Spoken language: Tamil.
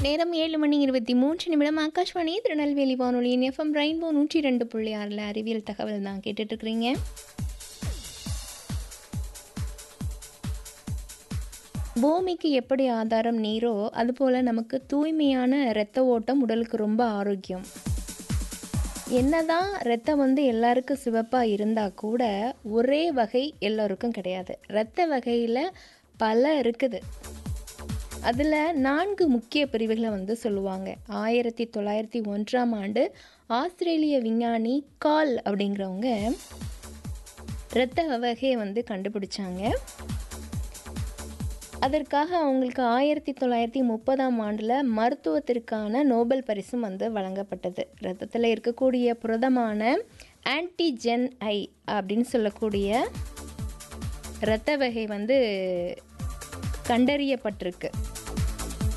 நேரம் ஏழு மணி இருபத்தி மூன்று நிமிடம் ஆகாஷ்வாணி திருநெல்வேலி வானொலியின் எஃப்எம் ரெயின்போ நூற்றி ரெண்டு புள்ளி ஆறில் அறிவியல் தகவல் தான் கேட்டுட்டு இருக்கிறீங்க பூமிக்கு எப்படி ஆதாரம் நீரோ அதுபோல் நமக்கு தூய்மையான இரத்த ஓட்டம் உடலுக்கு ரொம்ப ஆரோக்கியம் என்னதான் ரத்தம் வந்து எல்லாருக்கும் சிவப்பாக இருந்தால் கூட ஒரே வகை எல்லோருக்கும் கிடையாது இரத்த வகையில் பல இருக்குது அதில் நான்கு முக்கிய பிரிவுகளை வந்து சொல்லுவாங்க ஆயிரத்தி தொள்ளாயிரத்தி ஒன்றாம் ஆண்டு ஆஸ்திரேலிய விஞ்ஞானி கால் அப்படிங்கிறவங்க இரத்த வகையை வந்து கண்டுபிடிச்சாங்க அதற்காக அவங்களுக்கு ஆயிரத்தி தொள்ளாயிரத்தி முப்பதாம் ஆண்டில் மருத்துவத்திற்கான நோபல் பரிசும் வந்து வழங்கப்பட்டது ரத்தத்தில் இருக்கக்கூடிய புரதமான ஆன்டிஜென் ஐ அப்படின்னு சொல்லக்கூடிய இரத்த வகை வந்து கண்டறியப்பட்டிருக்கு